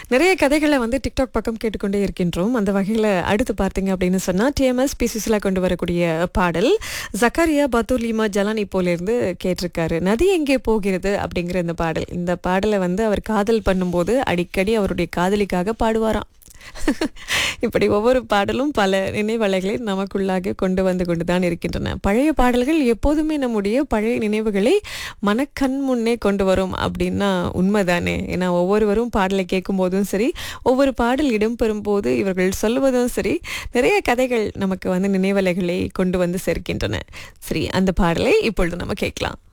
நிறைய கதைகளை வந்து டிக்டாக் பக்கம் கேட்டுக்கொண்டே இருக்கின்றோம் அந்த வகையில் அடுத்து பார்த்தீங்க அப்படின்னு சொன்னால் டிஎம்எஸ் பிசிசில கொண்டு வரக்கூடிய பாடல் ஜக்காரியா பத்துலீமா ஜலானி போலேருந்து கேட்டிருக்காரு நதி எங்கே போகிறது அப்படிங்கிற இந்த பாடல் இந்த பாடலை வந்து அவர் காதல் பண்ணும்போது அடிக்கடி அவருடைய காதலிக்காக பாடுவாராம் இப்படி ஒவ்வொரு பாடலும் பல நினைவலைகளை நமக்குள்ளாக கொண்டு வந்து கொண்டுதான் இருக்கின்றன பழைய பாடல்கள் எப்போதுமே நம்முடைய பழைய நினைவுகளை மனக்கண் முன்னே கொண்டு வரும் அப்படின்னா உண்மைதானே ஏன்னா ஒவ்வொருவரும் பாடலை கேட்கும் போதும் சரி ஒவ்வொரு பாடல் இடம்பெறும் போது இவர்கள் சொல்வதும் சரி நிறைய கதைகள் நமக்கு வந்து நினைவலைகளை கொண்டு வந்து சேர்க்கின்றன சரி அந்த பாடலை இப்பொழுது நம்ம கேட்கலாம்